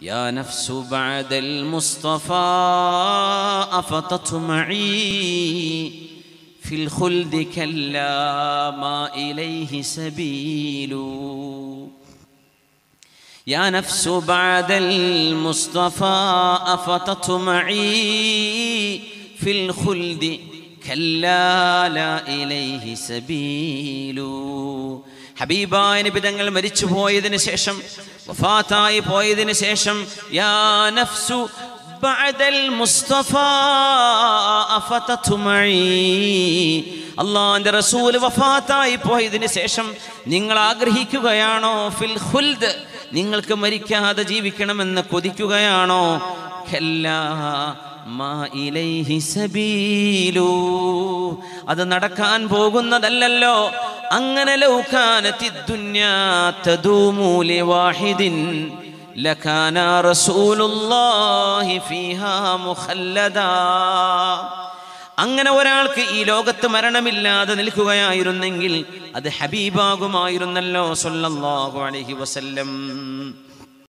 يا نفس بعد المصطفى أفتطمعي في الخلد كلا ما إليه سبيل يا نفس بعد المصطفى أفتطمعي في الخلد كلا لا إليه سبيل ഹബീബായ നിബിതങ്ങൾ മരിച്ചു പോയതിനു ശേഷം വഫാത്തായി പോയതിനു ശേഷം യാ നഫ്സു ബഅദൽ മുസ്തഫ അഫതതുമഈ അള്ളാന്റെ റസൂൽ വഫാത്തായി പോയതിനു ശേഷം നിങ്ങൾ ആഗ്രഹിക്കുകയാണോ ഫിൽ ഖുൽദ് നിങ്ങൾക്ക് മരിക്കാതെ ജീവിക്കണമെന്ന് കൊതിക്കുകയാണോ ഖല്ലാ മാ ഇലൈഹി സബീലു അത് നടക്കാൻ പോകുന്നതല്ലല്ലോ അങ്ങനെ ലൗകാനത്തി ദുന്യാ തദൂമു ലിവാഹിദിൻ ലകാന റസൂലുള്ളാഹി ഫീഹാ മുഖല്ലദാ അങ്ങനെ ഒരാൾക്ക് ഈ ലോകത്ത് മരണമില്ലാതെ നിൽക്കുകയായിരുന്നെങ്കിൽ അത് ഹബീബാകുമായിരുന്നല്ലോ സല്ലല്ലാഹു അലൈഹി വസല്ലം